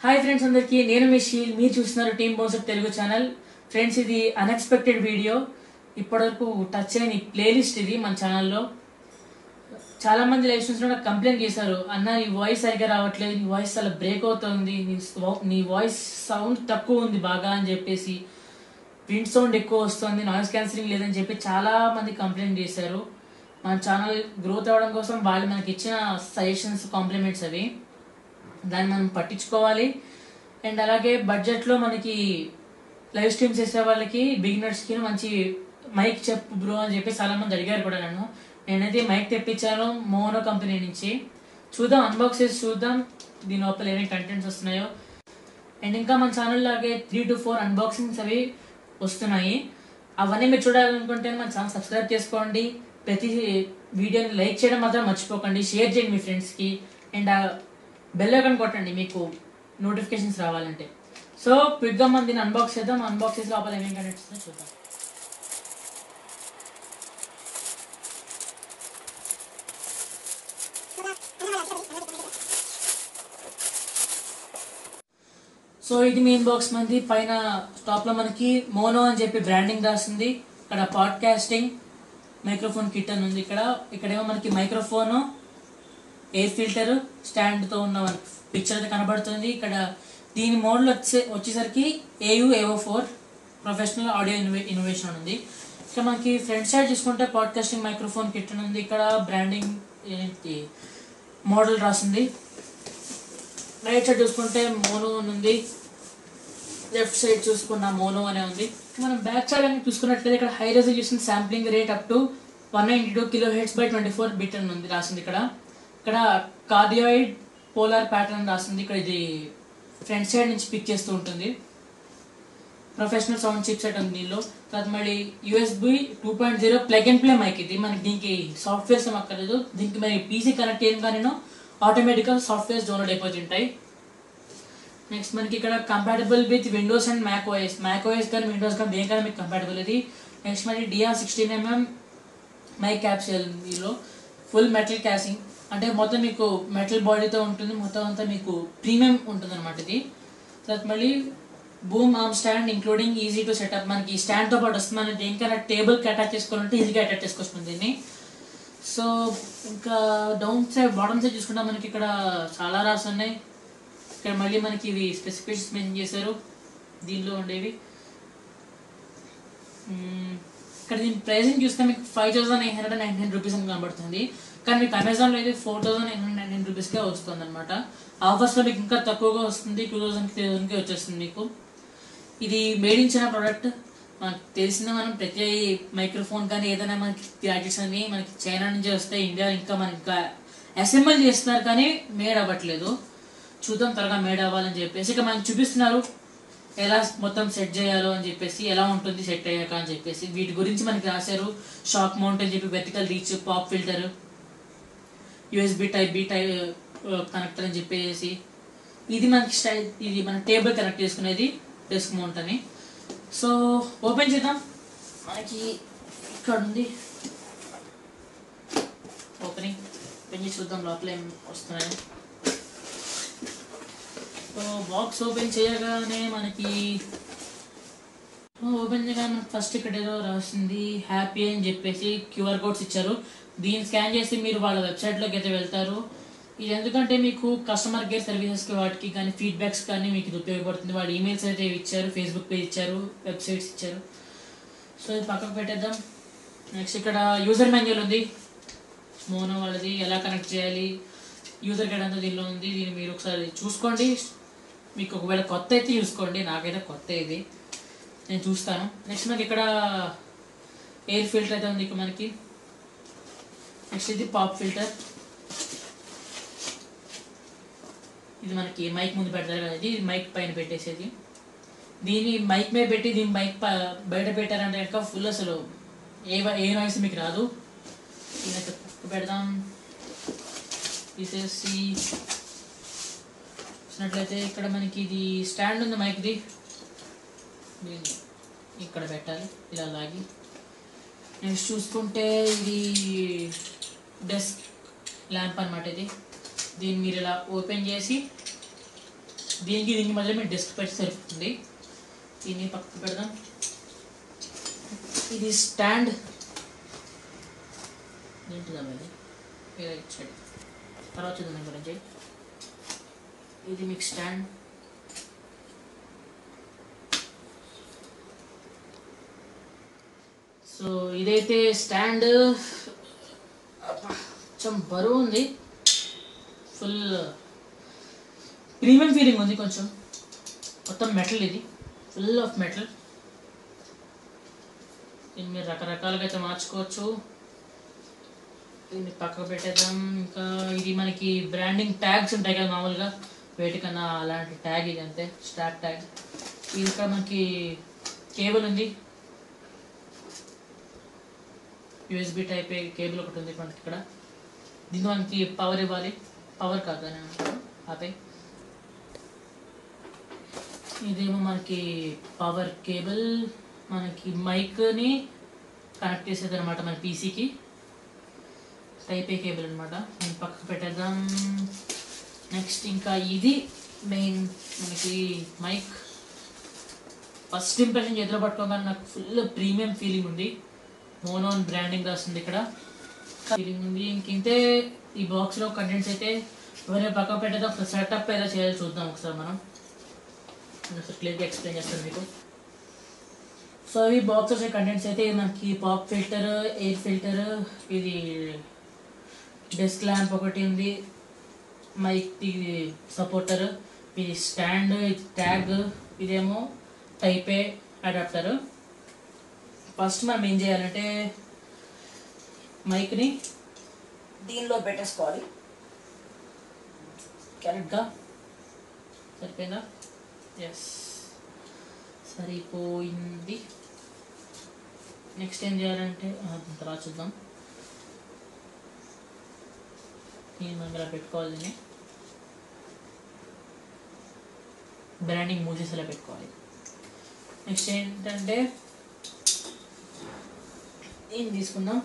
Hi friends అందరికీ నేను మీ షీల్ మీరు చూస్తున్నారు టీమ్ బోసప్ తెలుగు ఛానల్ ఫ్రెండ్స్ ఇది అన్ఎక్స్పెక్టెడ్ వీడియో ఇప్పటివరకు టచ్ అయిన ప్లేలిస్ట్ ఇది మన ఛానల్లో చాలా మంది లైవ్ స్ట్రీమ్స్ నాకు కంప్లైంట్ చేశారు అన్న నీ వాయిస్ సరిగా రావట్లేదు నీ వాయిస్ చాలా బ్రేక్ అవుతుంది నీ స్వ- నీ వాయిస్ సౌండ్ తక్కువ ఉంది బాగా అని చెప్పేసి ప్రింట్ సౌండ్ ఎక్కువ వస్తుంది నాయిస్ క్యాన్సిలింగ్ లేదని చెప్పి చాలా మంది కంప్లైంట్ చేశారు మన ఛానల్ గ్రోత్ అవ్వడం కోసం వాళ్ళు మనకి ఇచ్చిన సజెషన్స్ కాంప్లిమెంట్స్ అవి దాన్ని మనం పట్టించుకోవాలి అండ్ అలాగే బడ్జెట్లో మనకి లైవ్ స్ట్రీమ్ చేసే వాళ్ళకి బిగినర్స్కి మంచి మైక్ చెప్పు బ్రో అని చెప్పి చాలా మంది అడిగారు కూడా నన్ను నేనైతే మైక్ తెప్పించాను మోనో కంపెనీ నుంచి చూద్దాం అన్బాక్స్ చేసి చూద్దాం దీని లోపల ఏమేమి కంటెంట్స్ వస్తున్నాయో అండ్ ఇంకా మన ఛానల్ లాగే త్రీ టు ఫోర్ అన్బాక్సింగ్స్ అవి వస్తున్నాయి అవన్నీ మీరు చూడాలనుకుంటే మన ఛానల్ సబ్స్క్రైబ్ చేసుకోండి ప్రతి వీడియోని లైక్ చేయడం మాత్రం మర్చిపోకండి షేర్ చేయండి మీ ఫ్రెండ్స్కి అండ్ బెల్ ఐకాన్ కొట్టండి మీకు నోటిఫికేషన్స్ రావాలంటే సో క్విక్గా మనం దీన్ని అన్బాక్స్ చేద్దాం అన్బాక్స్ చేసి లోపల ఏమేమి కంటెంట్స్ ఉన్నాయో చూద్దాం సో ఇది మెయిన్ బాక్స్ మంది పైన టాప్ లో మనకి మోనో అని చెప్పి బ్రాండింగ్ రాసింది ఇక్కడ పాడ్కాస్టింగ్ మైక్రోఫోన్ కిట్ అని ఉంది ఇక్కడ ఇక్కడేమో మనకి మైక్రోఫోన్ ఎయిర్ ఫిల్టర్ స్టాండ్ తో ఉన్న పిక్చర్ అయితే కనబడుతుంది ఇక్కడ దీని మోడల్ వచ్చే వచ్చేసరికి ఏయు AO four professional audio innovation ఉంది ఇక్కడ మనకి ఫ్రంట్ సైడ్ చూసుకుంటే పాడ్కాస్టింగ్ మైక్రోఫోన్ కిట్ అని ఉంది ఇక్కడ బ్రాండింగ్ ఏంటి మోడల్ రాసింది రైట్ సైడ్ చూసుకుంటే మోనో అని ఉంది లెఫ్ట్ సైడ్ చూసుకున్న మోనో అనే ఉంది మనం బ్యాక్ సైడ్ అని చూసుకున్నట్లయితే ఇక్కడ high resolution sampling rate up to one ninety two kilo hertz by twenty four bit అని ఉంది రాసింది ఇక్కడ ఇక్కడ కార్డియాయిడ్ పోలార్ ప్యాటర్న్ రాసింది ఇక్కడ ఇది ఫ్రంట్ సైడ్ నుంచి పిక్ చేస్తూ ఉంటుంది ప్రొఫెషనల్ సౌండ్ చిప్ సెట్ ఉంది దీనిలో తర్వాత మళ్ళీ USB two point zero plug and play mic ఇది మనకి దీనికి సాఫ్ట్వేర్స్ ఏం అక్కర్లేదు దీనికి మరి పీసీ కనెక్ట్ చేయగానే ఆటోమేటిక్గా సాఫ్ట్వేర్స్ డౌన్లోడ్ అయిపోతుంటాయి నెక్స్ట్ మనకి ఇక్కడ compatible with Windows and Mac OS Mac OS కానీ విండోస్ కానీ దేనికైనా మీకు కంపాటబుల్ ఇది నెక్స్ట్ మనకి DR sixteen MM mic capsule దీనిలో ఫుల్ మెటల్ క్యాసింగ్ అంటే మొత్తం మీకు మెటల్ బాడీతో ఉంటుంది మొత్తం అంతా మీకు ప్రీమియం ఉంటుంది అనమాట ఇది తర్వాత మళ్ళీ boom arm stand including easy to setup మనకి ఈ స్టాండ్తో పాటు వస్తుంది మనం దేనికైనా టేబుల్కి అటాచ్ చేసుకోవాలంటే ఈజీగా అటాచ్ చేసుకోవచ్చు దీన్ని సో ఇంకా డౌన్ సైడ్ బాటమ్ సైడ్ చూసుకుంటే మనకి ఇక్కడ చాలా రాసి ఉన్నాయి ఇక్కడ మళ్ళీ మనకి ఇవి స్పెసిఫికేషన్స్ మెన్షన్ చేశారు దీనిలో ఉండేవి మ్మ్. ఇక్కడ దీని ప్రైసింగ్ చూస్తే మీకు five thousand eight hundred nine hundred rupees అని కనబడుతుంది కానీ మీకు అమెజాన్లో అయితే four thousand eight hundred nine రూపీస్కే వస్తుంది అనమాట ఆఫర్స్లో మీకు ఇంకా తక్కువగా వస్తుంది టూ థౌసండ్ త్రీ థౌసండ్కి వచ్చేస్తుంది మీకు ఇది మేడ్ ఇన్ చైనా ప్రోడక్ట్ మనకు తెలిసిన మనం ప్రతి మైక్రోఫోన్ కానీ ఏదైనా మనకి గ్యాడ్జెట్స్ అని మనకి చైనా నుంచి వస్తాయి ఇండియా ఇంకా మనకి ఇంకా అసెంబుల్ చేస్తున్నారు కానీ మేడ్ అవ్వట్లేదు చూద్దాం త్వరగా మేడ్ అవ్వాలని చెప్పేసి ఇక మనకి చూపిస్తున్నారు ఎలా మొత్తం సెట్ చేయాలో అని చెప్పేసి ఎలా ఉంటుంది సెట్ అయ్యాక అని చెప్పేసి వీటి గురించి మనకి రాశారు షాక్ మౌంట్ అని చెప్పి vertical reach pop filter USB type B type connector అని చెప్పేసి ఇది మనకి స్టై ఇది మన టేబుల్ కనెక్ట్ చేసుకునేది డెస్క్ మౌంట్ అని సో ఓపెన్ చేద్దాం మనకి ఇక్కడ ఉంది ఓపెనింగ్ ఓపెన్ చేసి చూద్దాం లోపల ఏం వస్తున్నాయో సో బాక్స్ ఓపెన్ చేయగానే మనకి ఓపెన్ చేయగానే మనకి ఫస్ట్ ఇక్కడ ఏదో రాసింది హ్యాపీ అని చెప్పేసి క్యూఆర్ కోడ్స్ ఇచ్చారు దీన్ని స్కాన్ చేసి మీరు వాళ్ళ వెబ్సైట్లోకి అయితే వెళ్తారు ఇది ఎందుకంటే మీకు కస్టమర్ కేర్ సర్వీసెస్కి వాటికి కానీ ఫీడ్బ్యాక్స్ కానీ మీకు ఇది ఉపయోగపడుతుంది వాళ్ళు ఈమెయిల్స్ అయితే ఇచ్చారు ఫేస్బుక్ పేజ్ ఇచ్చారు వెబ్సైట్స్ ఇచ్చారు సో ఇది పక్కకు పెట్టేద్దాం నెక్స్ట్ ఇక్కడ యూజర్ మాన్యువల్ ఉంది మోనో వాళ్ళది ఎలా కనెక్ట్ చేయాలి యూజర్ గైడ్ అంతా దీనిలో ఉంది దీన్ని మీరు ఒకసారి చూసుకోండి మీకు ఒకవేళ కొత్త అయితే చూసుకోండి నాకైతే కొత్త ఇది నేను చూస్తాను నెక్స్ట్ మనకి ఇక్కడ ఎయిర్ ఫిల్టర్ అయితే ఉంది ఇక్కడ మనకి నెక్స్ట్ ఇది పాప్ ఫిల్టర్ ఇది మనకి మైక్ ముందు పెడతారు కదా ఇది మైక్ పైన పెట్టేసేది దీన్ని మైక్ మీద పెట్టి దీన్ని మైక్ ప- బయట పెట్టారంటే కనుక ఫుల్ అసలు ఏ వా- ఏ నాయిస్ మీకు రాదు దీన్ని అయితే పక్కకు పెడదాం తీసేసి చూసినట్లయితే ఇక్కడ మనకి ఇది స్టాండ్ ఉంది మైక్ది దీన్ని ఇక్కడ పెట్టాలి ఇలా లాగి నెక్స్ట్ చూసుకుంటే ఇది డెస్క్ ల్యాంప్ అన్నమాట ఇది దీన్ని మీరు ఇలా ఓపెన్ చేసి దీనికి దీనికి మధ్యలో మీరు డెస్క్ పెట్టి సరిపోతుంది దీన్ని పక్కకు పెడదాం ఇది స్టాండ్ ఏంటిదమ్మా ఇది వేరే ఇచ్చాడు తర్వాత చూద్దాం దాని గురించి ఇది మీకు స్టాండ్ సో ఇదైతే స్టాండ్ కొంచెం బరువు ఉంది ఫుల్ ప్రీమియం ఫీలింగ్ ఉంది కొంచెం మొత్తం మెటల్ ఇది ఫుల్ ఆఫ్ మెటల్ దీన్ని మీరు రకరకాలుగా అయితే మార్చుకోవచ్చు దీన్ని పక్కకు పెట్టేద్దాం ఇంకా ఇది మనకి బ్రాండింగ్ ట్యాగ్స్ ఉంటాయి కదా మామూలుగా వేటికన్నా అలాంటి ట్యాగ్ ఇది అంతే స్టాక్ ట్యాగ్ ఇది ఇక్కడ మనకి కేబుల్ ఉంది యూఎస్బి టైప్ కేబుల్ ఒకటి ఉంది మనకి ఇక్కడ దీనికి మనకి పవర్ ఇవ్వాలి పవర్ కాదు అని అంటారు ఆపే ఇదేమో మనకి పవర్ కేబుల్ మనకి మైక్ని కనెక్ట్ చేసేది అనమాట మన పీసీకి టైప్ ఏ కేబుల్ అనమాట నేను పక్కకు పెట్టేద్దాం నెక్స్ట్ ఇంకా ఇది మెయిన్ మనకి మైక్ ఫస్ట్ ఇంప్రెషన్ చేతిలో పట్టుకోగానే నాకు ఫుల్ ప్రీమియం ఫీలింగ్ ఉంది మోనోన్ బ్రాండింగ్ రాస్తుంది ఇక్కడ ఫీలింగ్ ఉంది ఇంకింతే ఈ బాక్స్లో కంటెంట్స్ అయితే ఎవరైనా పక్కకు పెట్టేది ఒకసారి సెటప్ ఎలా చేయాలో చూద్దాం ఒకసారి మనం నేను ఒకసారి క్లియర్గా ఎక్స్ప్లెయిన్ చేస్తాను మీకు సో ఈ బాక్స్ వచ్చే కంటెంట్స్ అయితే మనకి పాప్ ఫిల్టర్ ఎయిర్ ఫిల్టర్ ఇది డెస్క్ ల్యాంప్ ఒకటి ఉంది మైక్ ఇది సపోర్టర్ ఇది స్టాండ్ ట్యాగ్ ఇదేమో టైప్ ఏ అడాప్టర్ ఫస్ట్ మనం ఏం చేయాలంటే మైక్ని దీనిలో పెట్టేసుకోవాలి కరెక్ట్గా సరిపోయిందా ఎస్ సరిపోయింది నెక్స్ట్ ఏం చేయాలంటే ఆ, దీని తర్వాత చూద్దాం దీన్ని మనం ఇలా పెట్టుకోవాలి దీన్ని బ్రాండింగ్ మూసేసేలా పెట్టుకోవాలి నెక్స్ట్ ఏంటంటే దీన్ని తీసుకుందాం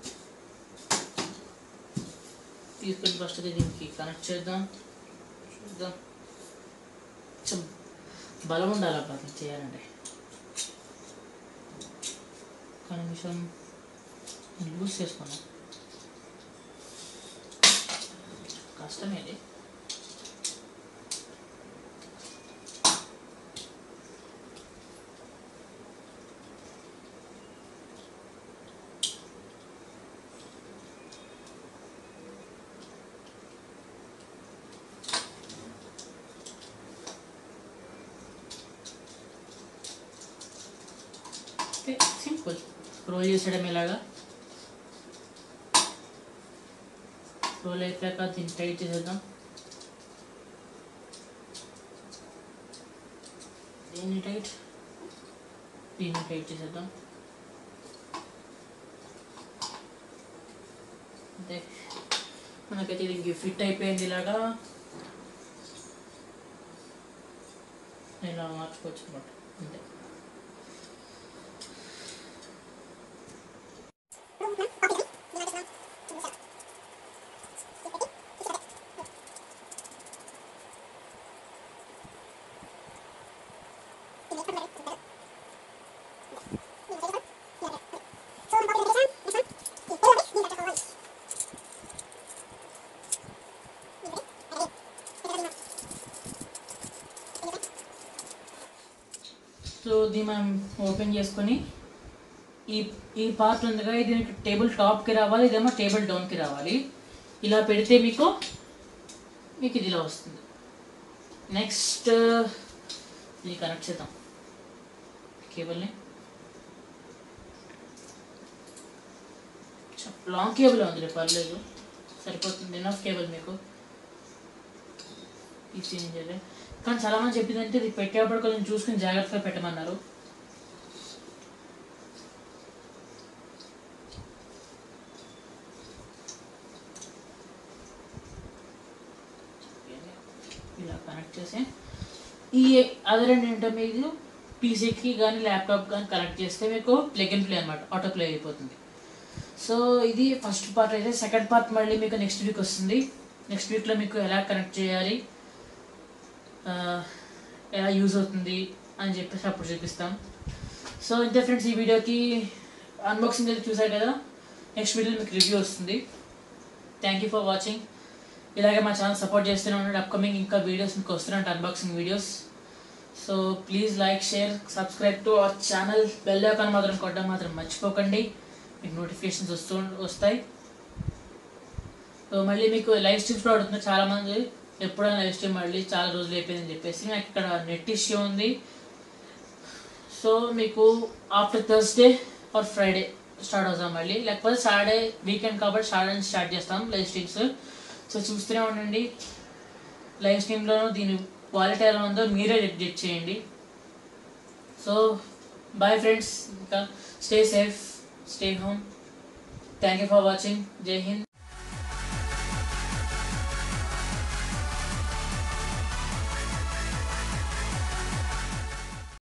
తీసుకొని ఫస్ట్ అయితే దీనికి కనెక్ట్ చేద్దాం చూద్దాం కొంచెం బలం ఉండాలి అబ్బా అది చేయాలంటే ఒక నిమిషం లూజ్ చేసుకున్నాం కష్టమే ఇది ఓకే సింపుల్ రోల్ చేసేయడం ఇలాగా రోల్ అయిపోయాక దీన్ని టైట్ చేసేద్దాం దీన్ని టైట్ దీన్ని టైట్ చేసేద్దాం అంతే మనకైతే దీనికి ఫిట్ అయిపోయింది ఇలాగా ఇలా మార్చుకోవచ్చు అనమాట అంతే సో దీన్ని మనం ఓపెన్ చేసుకొని ఈ ఈ పార్ట్ ఉంది కదా ఇది మీకు టేబుల్ టాప్కి రావాలి ఇదేమో టేబుల్ డౌన్కి రావాలి ఇలా పెడితే మీకు మీకు ఇది ఇలా వస్తుంది నెక్స్ట్ ఇది కనెక్ట్ చేద్దాం కేబుల్ని లాంగ్ కేబుల్ ఉంది పర్లేదు సరిపోతుంది ఎనఫ్ కేబుల్ మీకు ఇది చేంజ్ చేయాలి కానీ చాలా మంది చెప్పిందంటే ఇది పెట్టేటప్పుడు కొంచెం చూసుకుని జాగ్రత్తగా పెట్టమన్నారు ఇలా కనెక్ట్ చేసి ఈ అదర్ ఏంటంటే మీరు పీసీకి కానీ ల్యాప్టాప్ కానీ కనెక్ట్ చేస్తే మీకు ప్లగ్ అండ్ ప్లే అనమాట ఆటో ప్లే అయిపోతుంది సో ఇది ఫస్ట్ పార్ట్ అయితే సెకండ్ పార్ట్ మళ్ళీ మీకు నెక్స్ట్ వీక్ వస్తుంది నెక్స్ట్ వీక్లో మీకు ఎలా కనెక్ట్ చేయాలి ఆ, ఎలా యూజ్ అవుతుంది అని చెప్పేసి అప్పుడు చూపిస్తాం సో ఇంతే ఫ్రెండ్స్ ఈ వీడియోకి అన్బాక్సింగ్ అయితే చూసారు కదా నెక్స్ట్ వీడియోలో మీకు రివ్యూ వస్తుంది థ్యాంక్ యూ ఫర్ వాచింగ్ ఇలాగే మా ఛానల్ సపోర్ట్ చేస్తూనే ఉండండి అప్కమింగ్ ఇంకా వీడియోస్ మీకు వస్తున్నాయి unboxing videos so please like share subscribe to our channel bell icon మాత్రం కొట్టడం మాత్రం మర్చిపోకండి మీకు నోటిఫికేషన్స్ వస్తూ వస్తాయి సో మళ్ళీ మీకు లైవ్ స్ట్రీమ్స్ కూడా అడుగుతున్నారు చాలా మంది ఎప్పుడైనా లైవ్ స్ట్రీమ్ మళ్ళీ చాలా రోజులు అయిపోయిందని చెప్పేసి నాకు ఇక్కడ నెట్ ఇష్యూ ఉంది సో మీకు after Thursday or Friday start అవుతాం మళ్ళీ లేకపోతే సాటర్డే వీకెండ్ కాబట్టి సాటర్డే నుంచి స్టార్ట్ చేస్తాం లైవ్ స్ట్రీమ్స్ సో చూస్తూనే ఉండండి లైవ్ స్ట్రీమ్లో దీని క్వాలిటీ ఎలా ఉందో మీరే జడ్జ్ చేయండి సో బాయ్ ఫ్రెండ్స్ ఇంకా stay safe stay home thank you for watching జై హింద్